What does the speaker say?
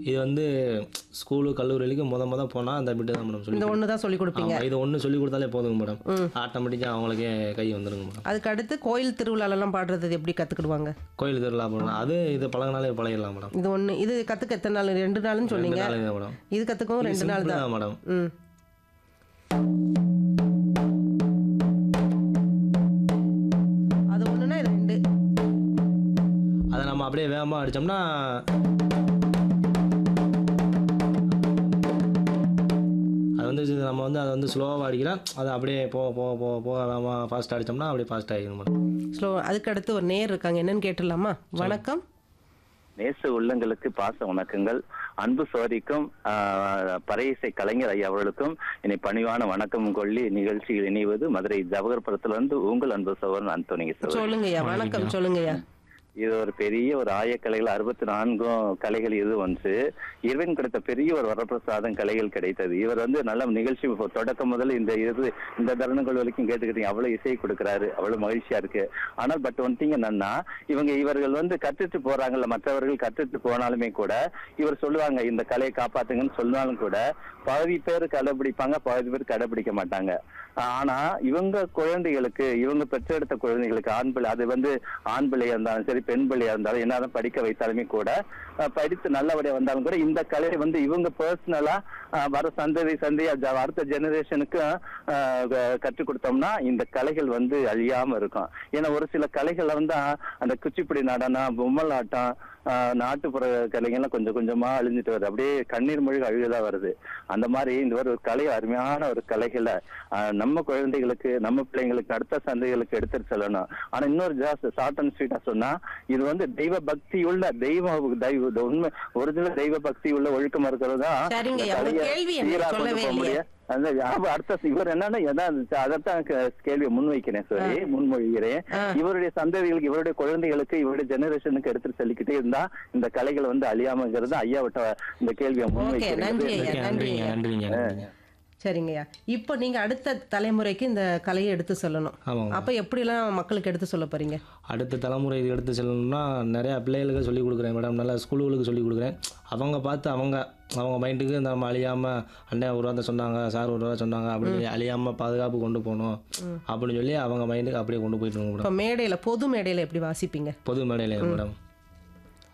இது வந்து ஸ்கூலு கல்லூரிகளுக்கு முத முத போனால் அந்த பிட்டு தான் மேடம் சொல்லி இந்த ஒன்று தான் சொல்லி கொடுப்பீங்க ஆமாம் இது ஒன்று சொல்லி கொடுத்தாலே போதுங்க மேடம் ம். ஆட்டோமேட்டிக்காக அவங்களுக்கே கை வந்துருங்க மேடம் அதுக்கு அடுத்து கோயில் திருவிழாலெல்லாம் பாடுறது எப்படி கற்றுக்கிடுவாங்க கோயில் திருவிழா போகணும் அது இது பழகினாலே பழகிடலாம் மேடம் இது ஒன்று இது கற்றுக்க எத்தனை நாள் ரெண்டு நாள்னு சொன்னீங்க ரெண்டு நாளுங்க மேடம் இது கற்றுக்கவும் ரெண்டு நாள் தான் தான் மேடம் ம் அது ஒன்றுனா இது ரெண்டு அதை நம்ம அப்படியே வேகமாக அடித்தோம்னா அது வந்து இது நம்ம வந்து அதை வந்து ஸ்லோவாக அடிக்கலாம் அது அப்படியே போக போக போக போக வேகமாக ஃபாஸ்ட்டாக அடித்தோம்னா அப்படியே ஃபாஸ்ட் ஆகிடும் மேடம் ஸ்லோ அதுக்கு அடுத்து ஒரு நேர் இருக்காங்க என்னன்னு கேட்டுடலாமா வணக்கம் நேச உள்ளங்களுக்கு பாச வணக்கங்கள் அன்பு சோரிக்கும் பறையிசை கலைஞர் ஐயா அவர்களுக்கும் என்னை பணிவான வணக்கம் கொள்ளி நிகழ்ச்சியில் இணைவது மதுரை ஜவஹர்புரத்திலிருந்து உங்கள் அன்பு சோழன் அந்தோனிங்க சோழன் சொல்லுங்கய்யா வணக்கம் சொல்லுங்கய்யா இது ஒரு பெரிய ஒரு ஆயக்கலைகள் அறுபத்தி நான்கும் கலைகள் இது ஒன்று இறைவன் கிடைத்த பெரிய ஒரு வரப்பிரசாதம் கலைகள் கிடைத்தது இவர் வந்து நல்ல நிகழ்ச்சி இப்போ தொடக்கம் முதல்ல இந்த இது இந்த தருணங்கள் வரைக்கும் கேட்டுக்கிட்டீங்க அவ்வளவு இசை கொடுக்குறாரு அவ்வளவு மகிழ்ச்சியா இருக்கு ஆனால் பட் ஒன் திங் என்னன்னா இவங்க இவர்கள் வந்து கற்றுட்டு போறாங்கல்ல மற்றவர்கள் கற்றுட்டு போனாலுமே கூட இவர் சொல்லுவாங்க இந்த கலையை காப்பாத்துங்கன்னு சொன்னாலும் கூட பாதி பேர் கடைபிடிப்பாங்க பாதி பேர் கடைபிடிக்க மாட்டாங்க ஆனா இவங்க குழந்தைகளுக்கு இவங்க பெற்றெடுத்த குழந்தைகளுக்கு ஆண் பிள்ளை அது வந்து ஆண் பிள்ளையா இருந்தாலும் சரி பெண் பிள்ளையா இருந்தாலும் என்னதான் படிக்க வைத்தாலுமே கூட அஹ், படித்து நல்லபடியா வந்தாலும் கூட இந்த கலையை வந்து இவங்க பர்சனலா வர சந்ததி சந்தையா ஜ- அடுத்த ஜெனரேஷனுக்கு கற்றுக் கொடுத்தோம்னா இந்த கலைகள் வந்து அழியாம இருக்கும் ஏன்னா ஒரு சில கலைகள்ல வந்து அஹ், அந்த குச்சிப்புடி நடனம் பொம்மலாட்டம் ஆஹ் நாட்டுப்புற கலைகள்லாம் கொஞ்சம் கொஞ்சமா அழிஞ்சிட்டு வருது அப்படியே கண்ணீர் மொழி அழுகதா வருது அந்த மாதிரி இந்த ஒரு கலை அருமையான ஒரு கலைகளை ஆஹ் நம்ம குழந்தைகளுக்கு நம்ம பிள்ளைங்களுக்கு அடுத்த சந்தைகளுக்கு எடுத்துட்டு செல்லணும் ஆனா இன்னொரு ஜாஸ்தி ஷார்ட் அண்ட் ஸ்வீட்டா சொன்னா இது வந்து தெய்வ பக்தி உள்ள தெய்வ தெய்வ உண்மை ஒரிஜினல் தெய்வ பக்தி உள்ள ஒழுக்கம் இருக்கிறது தான் சரிங்க, இந்த உங்க கலையை கேள்வி என்ன? சீரா கொண்டு சொல்லவே போக இல்லையே. முடியும். அந்த அப்ப அடுத்த இவர் என்னன்னா எதான் அதைத்தான் க- கேள்வியை முன்வைக்கிறேன் சாரி முன்மொழிகிறேன் ஆ. இவருடைய சந்ததிகளுக்கு இவருடைய குழந்தைகளுக்கு இவருடைய ஜெனரேஷனுக்கு எடுத்துட்டு சொல்லிக்கிட்டே இருந்தா இந்த கலைகள் வந்து அழியாமங்கிறது ஐயா விட்ட இந்த கேள்வியை ஓகே நன்றி முன்வைக்கிறேன் ஐயா நன்றி நன்றிங்க ஐயா நன்றிங்க நன்றிங்க சரிங்கய்யா இப்போ நீங்க அடுத்த தலைமுறைக்கு இந்த கலையை எடுத்து சொல்லணும் ஆமாங்க அப்ப எப்படிலாம் மக்களுக்கு எடுத்து சொல்ல போறீங்க அடுத்த தலைமுறை இது எடுத்து செல்லணும்னா நிறையா பிள்ளைகளுக்கு சொல்லிக் கொடுக்குறேன் மேடம் நல்லா ஸ்கூலுகளுக்கு சொல்லிக் கொடுக்குறேன் அவங்க பார்த்து அவங்க அவங்க மைண்டுக்கு நம்ம அழியாமல் அண்ணன் ஒரு வார்த்தை சொன்னாங்க சார் ஒரு வார்த்தை சொன்னாங்க அப்படின்னு சொல்லி அழியாமல் பாதுகாப்பு கொண்டு போகணும் அப்படின்னு சொல்லி அவங்க மைண்டுக்கு அப்படியே கொண்டு போயிட்டு மேடம் இப்போ மேடையில பொது மேடையில எப்படி வாசிப்பீங்க பொது மேடையில் மேடம்